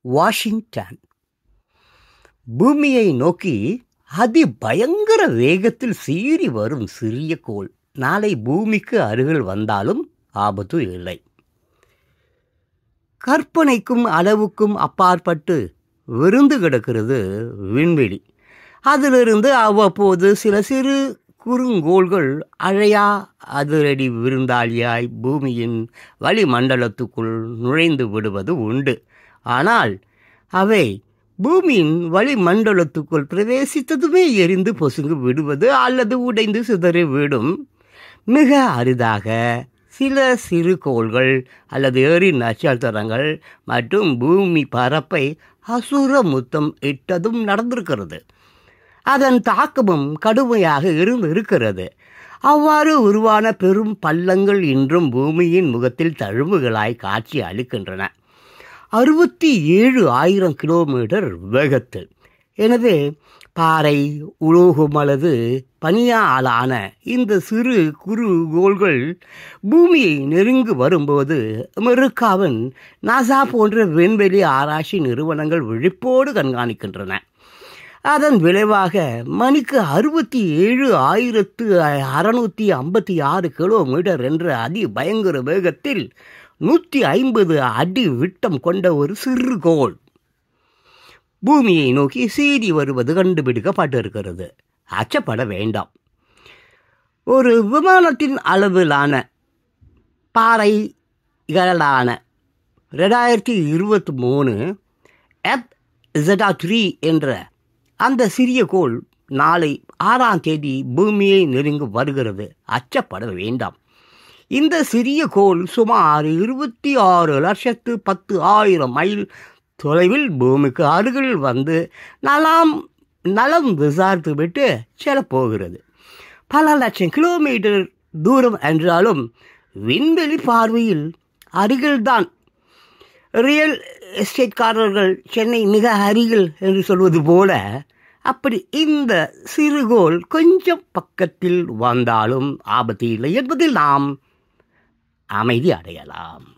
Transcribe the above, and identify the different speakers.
Speaker 1: Washington பூமியை நோக்கி அதி பயங்கர வேகத்தில் சீறி வரும் சிறிய கோள் நாளை பூமிக்கு அருகில் வந்தாலும் ஆபத்து இல்லை கற்பனைக்கும் அளவுக்கும் அப்பாற்பட்டு விருந்து கிடக்கிறது விண்வெளி அதிலிருந்து அவ்வப்போது சில சிறு குறுங்கோள்கள் அழையா அதிரடி விருந்தாளியாய் பூமியின் வளிமண்டலத்துக்குள் நுழைந்து விடுவது உண்டு ஆனால் அவை பூமியின் வளிமண்டலத்துக்குள் பிரவேசித்ததுமே எரிந்து பொசுங்கு விடுவது அல்லது உடைந்து சிதறி விடும் மிக அரிதாக சில சிறு கோள்கள் அல்லது ஏரி நட்சத்திரங்கள் மற்றும் பூமி பரப்பை அசுர முத்தம் இட்டதும் நடந்திருக்கிறது அதன் தாக்கமும் கடுமையாக இருந்து இருக்கிறது அவ்வாறு உருவான பெரும் பள்ளங்கள் இன்றும் பூமியின் முகத்தில் தழும்புகளாய் காட்சி அளிக்கின்றன அறுபத்தி ஏழு ஆயிரம் கிலோமீட்டர் வேகத்தில் எனவே பாறை உலோகம் அல்லது பனியாலான இந்த சிறு குறு கோள்கள் பூமியை நெருங்கி வரும்போது அமெரிக்காவின் நாசா போன்ற விண்வெளி ஆராய்ச்சி நிறுவனங்கள் விழிப்போடு கண்காணிக்கின்றன அதன் விளைவாக மணிக்கு அறுபத்தி ஏழு ஆயிரத்து அறுநூற்றி ஐம்பத்தி ஆறு கிலோமீட்டர் என்ற அதி பயங்கர வேகத்தில் நூற்றி ஐம்பது அடி விட்டம் கொண்ட ஒரு சிறு கோள் பூமியை நோக்கி சீறி வருவது கண்டுபிடிக்கப்பட்டிருக்கிறது அச்சப்பட வேண்டாம் ஒரு விமானத்தின் அளவிலான பாறைகளான ரெண்டாயிரத்தி இருபத்தி மூணு எப் ஜெடா த்ரீ என்ற அந்த சிறிய கோள் நாளை ஆறாம் தேதி பூமியை நெருங்கி வருகிறது அச்சப்பட வேண்டாம் இந்த சிறிய கோள் சுமார் இருபத்தி ஆறு லட்சத்து பத்து ஆயிரம் மைல் தொலைவில் பூமிக்கு அருகில் வந்து நலம் நலம் விசாரித்து விட்டு செல்ல போகிறது பல லட்சம் கிலோமீட்டர் தூரம் என்றாலும் விண்வெளி பார்வையில் அருகில்தான் ரியல் எஸ்டேட்காரர்கள் சென்னை மிக அருகில் என்று சொல்வது போல அப்படி இந்த சிறுகோள் கொஞ்சம் பக்கத்தில் வந்தாலும் ஆபத்து இல்லை என்பதில் நாம் அமைதி அடையலாம்